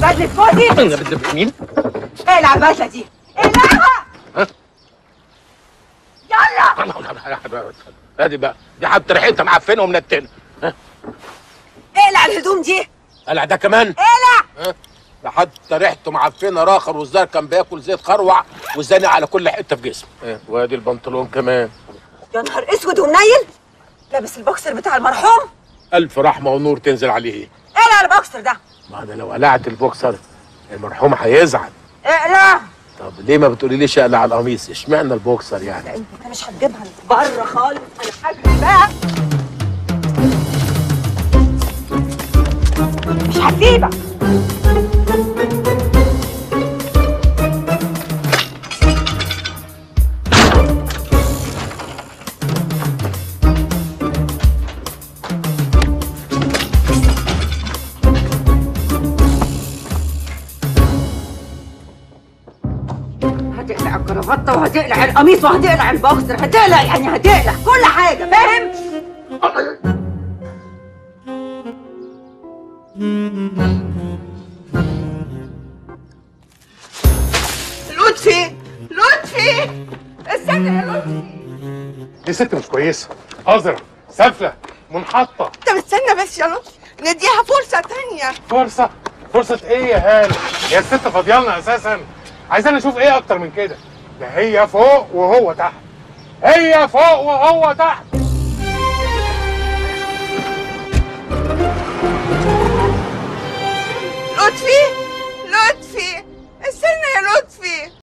بدلة فوزي انا بدي مين؟ اقلع البدلة دي اقلعها ها؟ يلا ادي بقى دي حتى ريحتها معفنه ومنتنه اقلع الهدوم دي قلع ده كمان اقلع ها؟ ده حتى ريحته معفنه راخر والزار كان بياكل زيت خروع وزانق على كل حته في جسمه اه، وادي البنطلون كمان يا نهار اسود ومنيل لابس البوكسر بتاع المرحوم الف رحمه ونور تنزل عليه اقلع البوكسر ده ما ده لو قلعت البوكسر المرحوم هيزعل اقلع طب ليه ما بتقولي ليش اقلع القميص اشمعنى البوكسر يعني انت انت مش هتجيبها بره خالص انا هجري بقى مش هسيبك هتقلع الكرافته وهتقلع القميص وهتقلع البوكسر هتقلع يعني هتقلع كل حاجه فاهم لطفي لطفي استنى يا لطفي دي ست مش كويسه قذره سافله منحطه طب استنى بس يا لطفي نديها فرصة تانية فرصه فرصه ايه يا هاني هي الست فاضيالنا اساسا عايزين نشوف ايه اكتر من كده ده هي فوق وهو تحت هي فوق وهو تحت لطفي